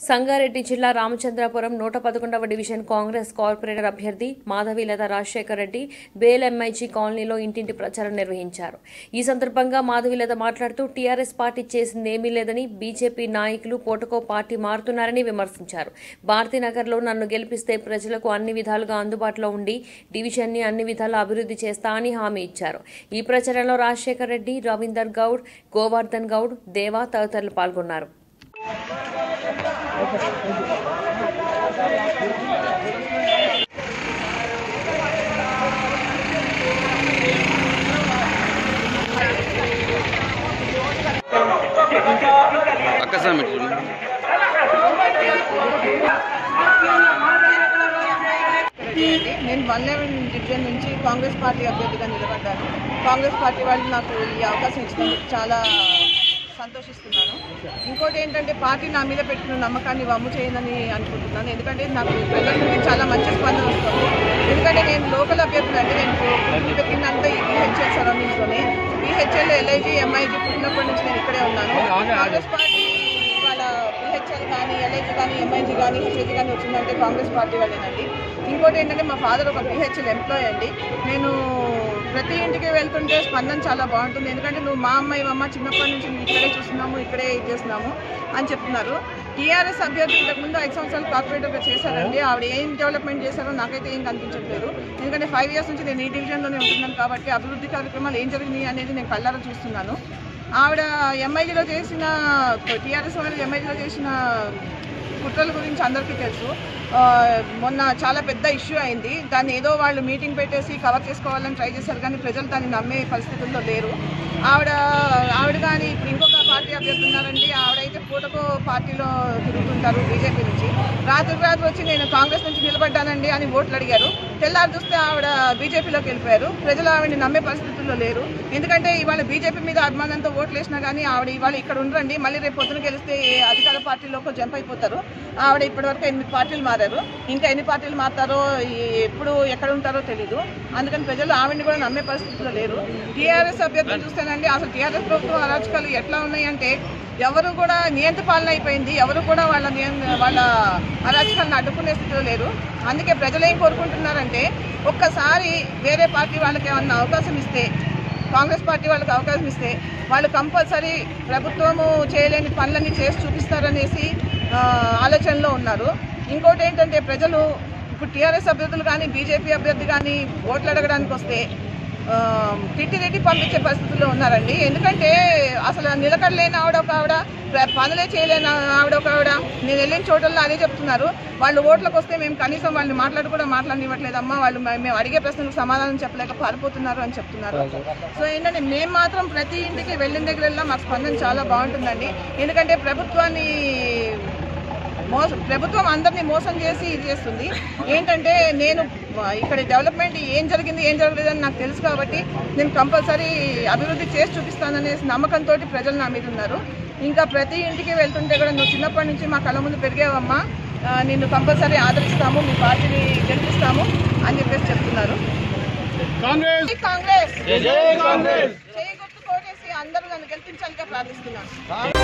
సంగారెడ్డి జిల్లా రామచంద్రాపురం నూట పదకొండవ డివిజన్ కాంగ్రెస్ కార్పొరేటర్ అభ్యర్థి మాధవీలత రాజశేఖర్ రెడ్డి బేల్ ఎంఐజీ కాలనీలో ఇంటింటి ప్రచారం నిర్వహించారు ఈ సందర్భంగా మాధవీలత మాట్లాడుతూ టీఆర్ఎస్ పార్టీ చేసింది ఏమీ లేదని బీజేపీ నాయకులు పూటకో పార్టీ మారుతున్నారని విమర్శించారు భారతీనగర్లో నన్ను గెలిపిస్తే ప్రజలకు అన్ని విధాలుగా అందుబాటులో ఉండి డివిజన్ని అన్ని విధాలా అభివృద్ధి చేస్తా అని హామీ ఇచ్చారు ఈ ప్రచారంలో రాజశేఖర్ రెడ్డి రవీందర్ గౌడ్ గోవర్ధన్ గౌడ్ దేవా తదితరులు పాల్గొన్నారు అక్క సమిట్ రెడ్డి. నేను వన్ లెవెన్ డివిజన్ నుంచి కాంగ్రెస్ పార్టీ అభ్యర్థిగా నిలబడ్డాను కాంగ్రెస్ పార్టీ వాళ్ళు నాకు ఈ అవకాశం ఇచ్చినందుకు చాలా సంతోషిస్తున్నాను ఇంకోటి ఏంటంటే పార్టీ నా మీద పెట్టిన నమ్మకాన్ని వమ్ము చేయనని అనుకుంటున్నాను ఎందుకంటే నాకు ప్రజల నుండి చాలా మంచి స్పందన వస్తుంది ఎందుకంటే నేను లోకల్ అభ్యర్థులు అంటే నేను పెట్టినంత ఈ బీహెచ్ఎల్ సరౌండింగ్స్లోనే బీహెచ్ఎల్ ఎల్ఐజీ ఎంఐజీ పుట్టినప్పటి నుంచి నేను ఇక్కడే ఉన్నాను కాంగ్రెస్ పార్టీ వాళ్ళ పిహెచ్ఎల్ కానీ ఎల్ఐజీ కానీ ఎంఐజీ కానీ హెచ్ఐజీ కానీ వచ్చిందంటే కాంగ్రెస్ పార్టీ వాళ్ళేనండి ఇంకోటి ఏంటంటే మా ఫాదర్ ఒక పిహెచ్ఎల్ ఎంప్లాయ్ అండి నేను ప్రతి ఇంటికి వెళ్తుంటే స్పందన చాలా బాగుంటుంది ఎందుకంటే నువ్వు మా అమ్మాయి మా అమ్మ చిన్నప్పటి నుంచి నువ్వు ఇక్కడే చూస్తున్నాము ఇక్కడే ఇది చేస్తున్నాము అని చెప్తున్నారు టీఆర్ఎస్ అభ్యర్థి ఇంతకుముందు ఐదు సంవత్సరాలు కార్పొరేటర్గా చేశారండి ఆవిడ ఏం డెవలప్మెంట్ చేశారో నాకైతే ఏం కనిపించట్లేదు ఎందుకంటే ఫైవ్ ఇయర్స్ నుంచి నేను ఈ డివిజన్లోనే ఉంటున్నాను కాబట్టి అభివృద్ధి కార్యక్రమాలు ఏం జరిగినాయి అనేది నేను కళ్ళారా చూస్తున్నాను ఆవిడ ఎంఐజీలో చేసిన టీఆర్ఎస్ వాళ్ళు ఎంఐజీలో చేసిన కుట్రల గురించి అందరికీ తెలుసు ఆ, మొన్న చాలా పెద్ద ఇష్యూ అయింది దాన్ని ఏదో వాళ్ళు మీటింగ్ పెట్టేసి కవర్ చేసుకోవాలని ట్రై చేశారు కానీ ప్రజలు దాన్ని నమ్మే పరిస్థితుల్లో లేరు ఆవిడ ఆవిడ కానీ ఇప్పుడు ఇంకొక పార్టీ అభ్యర్థి ఉన్నారండి ఆవిడైతే పూటకో పార్టీలో తిరుగుతుంటారు బీజేపీ నుంచి రాత్రి రాత్రి వచ్చి నేను కాంగ్రెస్ నుంచి నిలబడ్డానండి అని ఓట్లు అడిగారు తెల్లారి చూస్తే ఆవిడ బీజేపీలోకి వెళ్ళిపోయారు ప్రజలు ఆవిడని నమ్మే పరిస్థితుల్లో లేరు ఎందుకంటే ఇవాళ బీజేపీ మీద అభిమానంతో ఓట్లు వేసినా కానీ ఆవిడ ఇవాళ ఇక్కడ ఉండరండి మళ్ళీ రేపు పొద్దున గెలిస్తే ఏ అధికార పార్టీలోకి జంప్ అయిపోతారు ఆవిడ ఇప్పటివరకు ఎనిమిది పార్టీలు మారారు ఇంకా ఎన్ని పార్టీలు మారుతారో ఈ- ఎప్పుడు ఎక్కడ ఉంటారో తెలీదు అందుకని ప్రజలు ఆవిడని కూడా నమ్మే పరిస్థితుల్లో లేరు టీఆర్ఎస్ అభ్యర్థులు చూస్తేనండి అసలు టీఆర్ఎస్ ప్రభుత్వం అరాచకాలు ఎట్లా ఉన్నాయంటే ఎవరు కూడా నియంత్ర పాలన అయిపోయింది ఎవరు కూడా వాళ్ళ నియం- వాళ్ళ అరాచకాలను అడ్డుకునే స్థితిలో లేరు అందుకే ప్రజలు ఏం కోరుకుంటున్నారంటే ఒక్కసారి వేరే పార్టీ వాళ్ళకి ఏమన్నా అవకాశం ఇస్తే కాంగ్రెస్ పార్టీ వాళ్ళకి అవకాశం ఇస్తే వాళ్ళు కంపల్సరీ ప్రభుత్వము చేయలేని పనులన్నీ చేసి చూపిస్తారనేసి ఆ, ఆలోచనలో ఉన్నారు ఇంకోటి ఏంటంటే ప్రజలు ఇప్పుడు టీఆర్ఎస్ అభ్యర్థులు కానీ బీజేపీ అభ్యర్థి కానీ ఓట్లు అడగడానికి వస్తే ఆ, తిట్టి తిట్టి పంపించే పరిస్థితుల్లో ఉన్నారండి ఎందుకంటే అసలు నిలకడలేని ఆవిడ ఒక ఆవిడ ప్ర- పనులే చేయలేని ఆవిడ ఒక ఆవిడ నేను వెళ్ళిన చోటల్లో అదే చెప్తున్నారు వాళ్ళు ఓట్లకు వస్తే మేము కనీసం వాళ్ళని మాట్లాడి కూడా మాట్లాడనివ్వట్లేదమ్మా వాళ్ళు మే- మేము అడిగే ప్రశ్నలకు సమాధానం చెప్పలేక పారిపోతున్నారు అని చెప్తున్నారు సో ఏంటంటే మేము మాత్రం ప్రతి ఇంటికి వెళ్ళిన దగ్గరల్లా మాకు స్పందన చాలా బాగుంటుందండి ఎందుకంటే ప్రభుత్వాన్ని మోసం ప్రభుత్వం అందరినీ మోసం చేసి ఇది చేస్తుంది ఏంటంటే నేను ఆ, ఇక్కడ డెవలప్మెంట్ ఏం జరిగింది ఏం జరగలేదని నాకు తెలుసు కాబట్టి నేను కంపల్సరీ అభివృద్ధి చేసి చూపిస్తాననే నమ్మకంతో ప్రజలు నా మీద ఉన్నారు ఇంకా ప్రతి ఇంటికి వెళ్తుంటే కూడా నువ్వు చిన్నప్పటి నుంచి మా కళ్ళ ముందు పెరిగేవమ్మా ఆ, నిన్ను కంపల్సరీ ఆదరిస్తాము మీ పార్టీని గెలిపిస్తాము అని చెప్పేసి చెప్తున్నారు కాంగ్రెస్ కాంగ్రెస్ జై కాంగ్రెస్ చేయి గుర్తు కోటేసి అందరూ నన్ను గెలిపించాలిగా ప్రార్థిస్తున్నాను